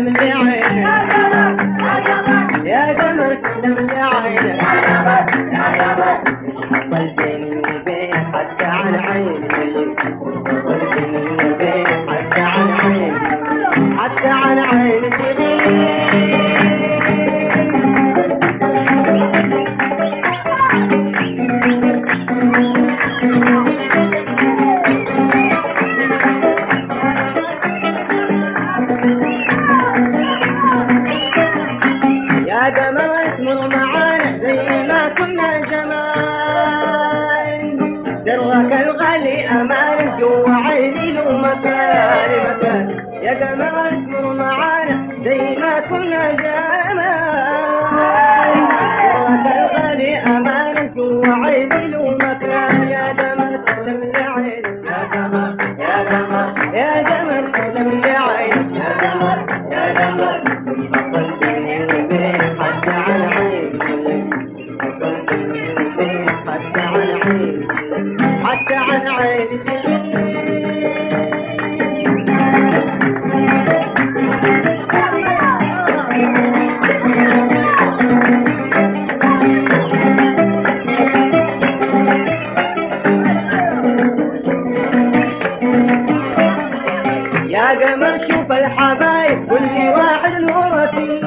سلم لي عينك يا قمر سلم لي عينك حصل بيني وبينك حتى عن عيني حصل بيني وبينك حتى عن عيني حتى عن عيني تغيب يا قمر اسمر معانا زي ما كنا زمان درك الغالي امان جوا عيني له مكان مكان يا قمر اسمر معانا زي ما كنا زمان درك الغالي امان جوا عيني له مكان يا قمر سلم لي عينك يا قمر يا قمر يا قمر سلم لي عينك يا قمر يا قمر حصل بيني وبينك حتى على عيني حصل بيني وبينك حتى على عيني حتى على عيني يا قمر شوف الحبايب كل واحد له رفيق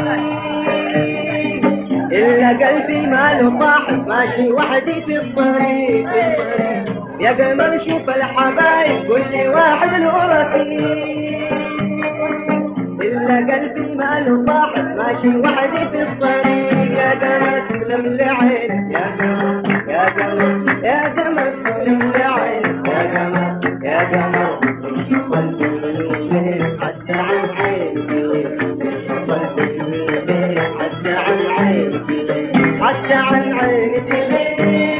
إلا قلبي ماله صاحب ماشي وحدي في الطريق في الطريق. يا قمر شوف الحبايب كل واحد له رفيق إلا قلبي ماله صاحب ماشي وحدي في الطريق يا قمر سلم لي عينك يا قمر يا قمر يا قمر سلم لي عينك يا قمر يا قمر قلبي وبينك حتى عن عيني قلبي وبينك حتى عن عيني حتى عن عيني تغيب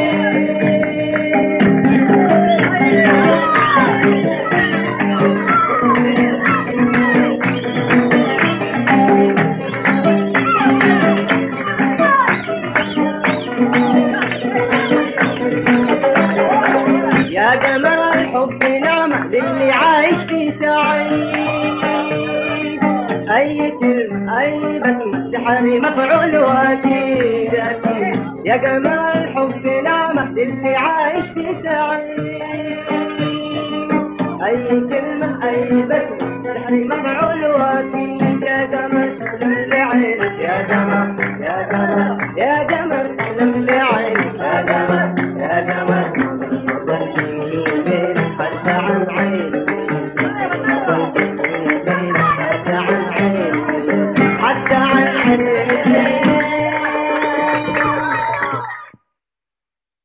يا قمر الحب نعمة للي عايش في سعيد أي كلمة أي بسمة سحري مفعول وأكيد أكيد يا قمر الحب نعمة للي عايش في سعيد أي كلمة أي بسمة سحري مفعول وأكيد يا قمر سلم لي عينك يا قمر يا قمر يا قمر سلم لي